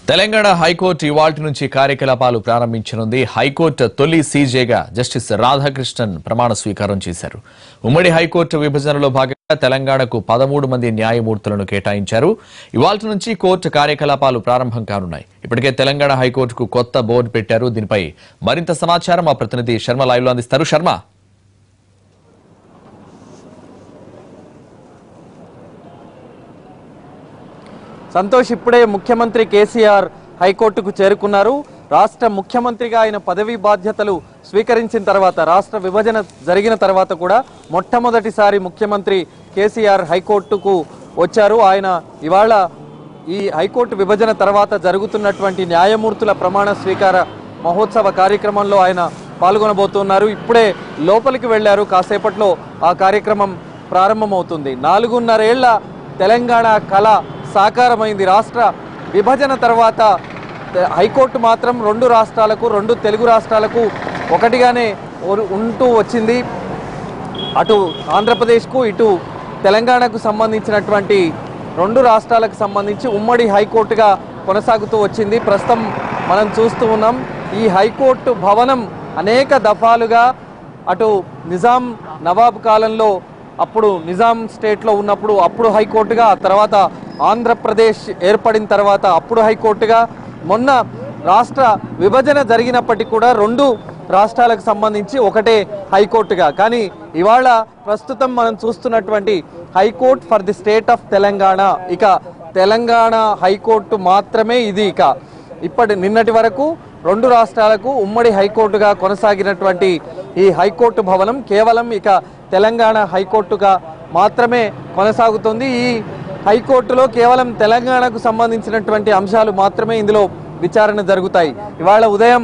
Telangana high court ఇవాల్టి నుంచి కార్యకలాపాలు ప్రారంభించనుంది హైకోర్టు తొలి సీజేగా జస్టిస్ రాధాకృష్ణన్ ప్రమాణ స్వీకారం చేశారు ఉమ్మడి హైకోర్టు విభజనలో భాగంగా తెలంగాణకు పదమూడు మంది న్యాయమూర్తులను కేటాయించారు ఇవాల్టి నుంచి కోర్టు కార్యకలాపాలు ప్రారంభం కానున్నాయి ఇప్పటికే తెలంగాణ హైకోర్టుకు కొత్త బోర్డు పెట్టారు దీనిపై మరింత సమాచారం మా ప్రతినిధి శర్మ లైవ్ లో అందిస్తారు శర్మ సంతోష్ ఇప్పుడే ముఖ్యమంత్రి కేసీఆర్ హైకోర్టుకు చేరుకున్నారు రాష్ట్ర ముఖ్యమంత్రిగా ఆయన పదవీ బాధ్యతలు స్వీకరించిన తర్వాత రాష్ట్ర విభజన జరిగిన తర్వాత కూడా మొట్టమొదటిసారి ముఖ్యమంత్రి కేసీఆర్ హైకోర్టుకు వచ్చారు ఆయన ఇవాళ ఈ హైకోర్టు విభజన తర్వాత జరుగుతున్నటువంటి న్యాయమూర్తుల ప్రమాణ స్వీకార మహోత్సవ కార్యక్రమంలో ఆయన పాల్గొనబోతున్నారు ఇప్పుడే లోపలికి వెళ్లారు కాసేపట్లో ఆ కార్యక్రమం ప్రారంభమవుతుంది నాలుగున్నరేళ్ల తెలంగాణ కళ సాకారమైంది రాష్ట్ర విభజన తర్వాత తె- హైకోర్టు మాత్రం రెండు రాష్ట్రాలకు రెండు తెలుగు రాష్ట్రాలకు ఒకటిగానే ఉరు- ఉంటూ వచ్చింది అటు ఆంధ్రప్రదేశ్కు ఇటు తెలంగాణకు సంబంధించినటువంటి రెండు రాష్ట్రాలకు సంబంధించి ఉమ్మడి హైకోర్టుగా కొనసాగుతూ వచ్చింది ప్రస్తుతం మనం చూస్తూ ఉన్నాం ఈ హైకోర్టు భవనం అనేక దఫాలుగా అటు నిజాం నవాబ్ కాలంలో అప్పుడు నిజాం స్టేట్లో ఉన్నప్పుడు అప్పుడు హైకోర్టుగా ఆ తర్వాత ఆంధ్రప్రదేశ్ ఏర్పడిన తర్వాత అప్పుడు హైకోర్టుగా మొన్న రాష్ట్ర విభజన జరిగినప్పటికీ కూడా రెండు రాష్ట్రాలకు సంబంధించి ఒకటే హైకోర్టుగా కానీ ఇవాళ ప్రస్తుతం మనం చూస్తున్నటువంటి high court for the state of Telangana ఇక తెలంగాణ హైకోర్టు మాత్రమే ఇది ఇక ఇప్పటి నిన్నటి వరకు రెండు రాష్ట్రాలకు ఉమ్మడి హైకోర్టుగా కొనసాగినటువంటి ఈ హైకోర్టు భవనం కేవలం ఇక తెలంగాణ హైకోర్టుగా మాత్రమే కొనసాగుతుంది ఈ హైకోర్టులో కేవలం తెలంగాణకు సంబంధించినటువంటి అంశాలు మాత్రమే ఇందులో విచారణ జరుగుతాయి ఇవాళ ఉదయం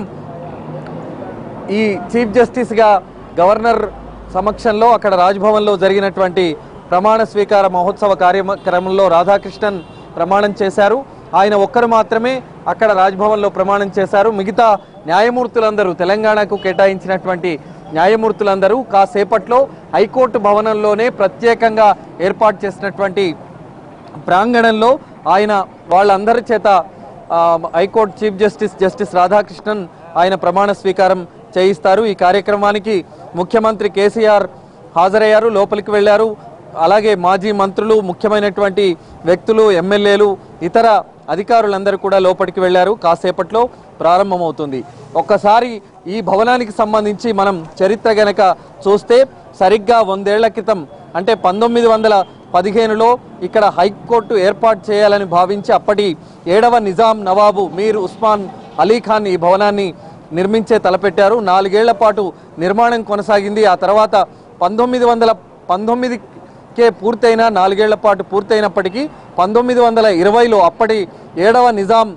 ఈ చీఫ్ జస్టిస్గా గవర్నర్ సమక్షంలో అక్కడ రాజ్భవన్లో జరిగినటువంటి ప్రమాణ స్వీకార మహోత్సవ కార్యక్రమంలో రాధాకృష్ణన్ ప్రమాణం చేశారు ఆయన ఒక్కరు మాత్రమే అక్కడ రాజ్భవన్లో ప్రమాణం చేశారు మిగతా న్యాయమూర్తులందరూ తెలంగాణకు కేటాయించినటువంటి న్యాయమూర్తులందరూ కాసేపట్లో హైకోర్టు భవనంలోనే ప్రత్యేకంగా ఏర్పాటు చేసినటువంటి ప్రాంగణంలో ఆయన వాళ్ళందరి చేత ఆ, high court chief justice justice Radhakrishnan ఆయన ప్రమాణ స్వీకారం చేయిస్తారు ఈ కార్యక్రమానికి ముఖ్యమంత్రి కేసీఆర్ హాజరయ్యారు లోపలికి వెళ్ళారు అలాగే మాజీ మంత్రులు ముఖ్యమైనటువంటి వ్యక్తులు ఎమ్మెల్యేలు ఇతర అధికారులందరూ కూడా లోపలికి వెళ్ళారు కాసేపట్లో ప్రారంభమవుతుంది ఒక్కసారి ఈ భవనానికి సంబంధించి మనం చరిత్ర గనక చూస్తే సరిగ్గా వందేళ్ల క్రితం అంటే పంతొమ్మిది వందల పదిహేనులో ఇక్కడ హైకోర్టు ఏర్పాటు చేయాలని భావించి అప్పటి ఏడవ నిజాం నవాబు మీర్ ఉస్మాన్ అలీ ఖాన్ ఈ భవనాన్ని నిర్మించే తలపెట్టారు నాలుగేళ్ల పాటు నిర్మాణం కొనసాగింది ఆ తర్వాత పంతొమ్మిది వందల పంతొమ్మిదికే పూర్తయిన నాలుగేళ్ల పాటు పూర్తయినప్పటికీ పంతొమ్మిది వందల ఇరవైలో అప్పటి ఏడవ నిజాం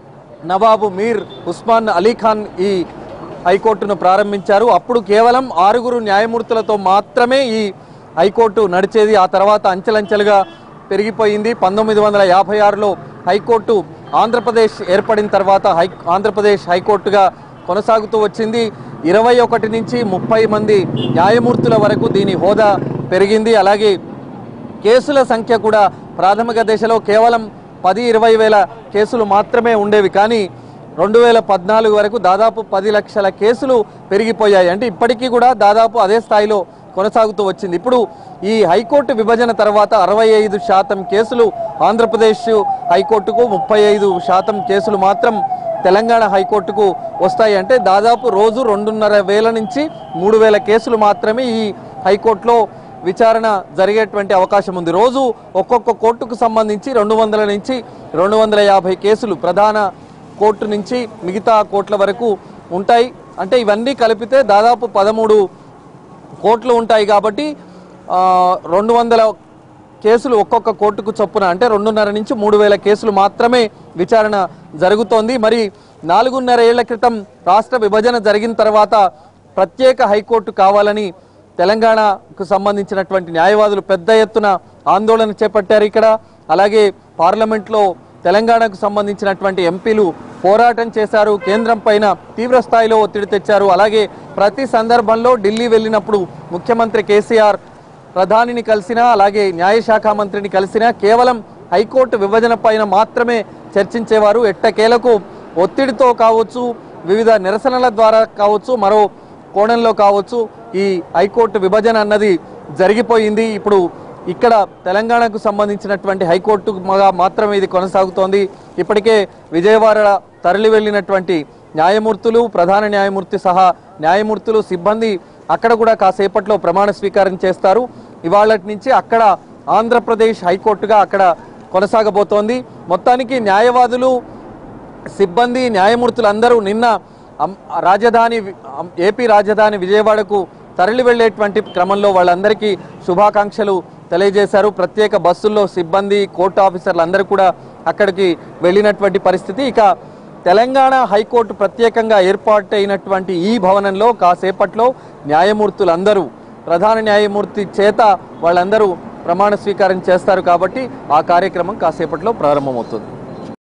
నవాబు మీర్ ఉస్మాన్ అలీ ఖాన్ ఈ హైకోర్టును ప్రారంభించారు అప్పుడు కేవలం ఆరుగురు న్యాయమూర్తులతో మాత్రమే ఈ హైకోర్టు నడిచేది ఆ తర్వాత అంచెలంచెలుగా పెరిగిపోయింది పంతొమ్మిది వందల యాభై ఆరులో హైకోర్టు ఆంధ్రప్రదేశ్ ఏర్పడిన తర్వాత హై ఆంధ్రప్రదేశ్ హైకోర్టుగా కొనసాగుతూ వచ్చింది ఇరవై ఒకటి నుంచి ముప్పై మంది న్యాయమూర్తుల వరకు దీని హోదా పెరిగింది అలాగే కేసుల సంఖ్య కూడా ప్రాథమిక దశలో కేవలం పది ఇరవై వేల కేసులు మాత్రమే ఉండేవి కానీ రెండు వేల పద్నాలుగు వరకు దాదాపు పది లక్షల కేసులు పెరిగిపోయాయి అంటే ఇప్పటికీ కూడా దాదాపు అదే స్థాయిలో కొనసాగుతూ వచ్చింది ఇప్పుడు ఈ హైకోర్టు విభజన తర్వాత అరవై ఐదు శాతం కేసులు ఆంధ్రప్రదేశ్ హైకోర్టుకు ముప్పై ఐదు శాతం కేసులు మాత్రం తెలంగాణ హైకోర్టుకు వస్తాయి అంటే దాదాపు రోజు రెండున్నర వేల నుంచి మూడు వేల కేసులు మాత్రమే ఈ హైకోర్టులో విచారణ జరిగేటువంటి అవకాశం ఉంది రోజు ఒక్కొక్క కోర్టుకు సంబంధించి రెండు వందల నుంచి రెండు వందల యాభై కేసులు ప్రధాన కోర్టు నుంచి మిగతా కోర్టుల వరకు ఉంటాయి అంటే ఇవన్నీ కలిపితే దాదాపు పదమూడు కోర్టులు ఉంటాయి కాబట్టి ఆ, రెండు వందల కేసులు ఒక్కొక్క కోర్టుకు చొప్పున అంటే రెండున్నర నుంచి మూడు వేల కేసులు మాత్రమే విచారణ జరుగుతోంది మరి నాలుగున్నర ఏళ్ల క్రితం రాష్ట్ర విభజన జరిగిన తర్వాత ప్రత్యేక హైకోర్టు కావాలని తెలంగాణకు సంబంధించినటువంటి న్యాయవాదులు పెద్ద ఎత్తున ఆందోళన చేపట్టారు ఇక్కడ అలాగే పార్లమెంట్లో తెలంగాణకు సంబంధించినటువంటి ఎంపీలు పోరాటం చేశారు కేంద్రం పైన తీవ్ర స్థాయిలో ఒత్తిడి తెచ్చారు అలాగే ప్రతి సందర్భంలో ఢిల్లీ వెళ్ళినప్పుడు ముఖ్యమంత్రి కేసీఆర్ ప్రధానిని కలిసినా అలాగే న్యాయశాఖ మంత్రిని కలిసినా కేవలం హైకోర్టు విభజన పైన మాత్రమే చర్చించేవారు ఎట్టకేలకు ఒత్తిడితో కావచ్చు వివిధ నిరసనల ద్వారా కావచ్చు మరో కోణంలో కావచ్చు ఈ హైకోర్టు విభజన అన్నది జరిగిపోయింది ఇప్పుడు ఇక్కడ తెలంగాణకు సంబంధించినటువంటి హైకోర్టు మాత్రమే ఇది కొనసాగుతోంది ఇప్పటికే విజయవాడ తరలి వెళ్ళినటువంటి న్యాయమూర్తులు ప్రధాన న్యాయమూర్తి సహా న్యాయమూర్తులు సిబ్బంది అక్కడ కూడా కాసేపట్లో ప్రమాణ స్వీకారం చేస్తారు ఇవాళ నుంచి అక్కడ ఆంధ్రప్రదేశ్ హైకోర్టుగా అక్కడ కొనసాగబోతోంది మొత్తానికి న్యాయవాదులు సిబ్బంది న్యాయమూర్తులందరూ నిన్న అం- రాజధాని వి- అం- ఏపీ రాజధాని విజయవాడకు తరలి వెళ్ళేటువంటి క్రమంలో వాళ్ళందరికీ శుభాకాంక్షలు తెలియజేశారు ప్రత్యేక బస్సుల్లో సిబ్బంది కోర్టు ఆఫీసర్లు అందరూ కూడా అక్కడికి వెళ్ళినటువంటి పరిస్థితి ఇక తెలంగాణ హైకోర్టు ప్రత్యేకంగా ఏర్పాటైనటువంటి ఈ భవనంలో కాసేపట్లో న్యాయమూర్తులందరూ ప్రధాన న్యాయమూర్తి చేత వాళ్ళందరూ ప్రమాణ స్వీకారం చేస్తారు కాబట్టి ఆ కార్యక్రమం కాసేపట్లో ప్రారంభమవుతుంది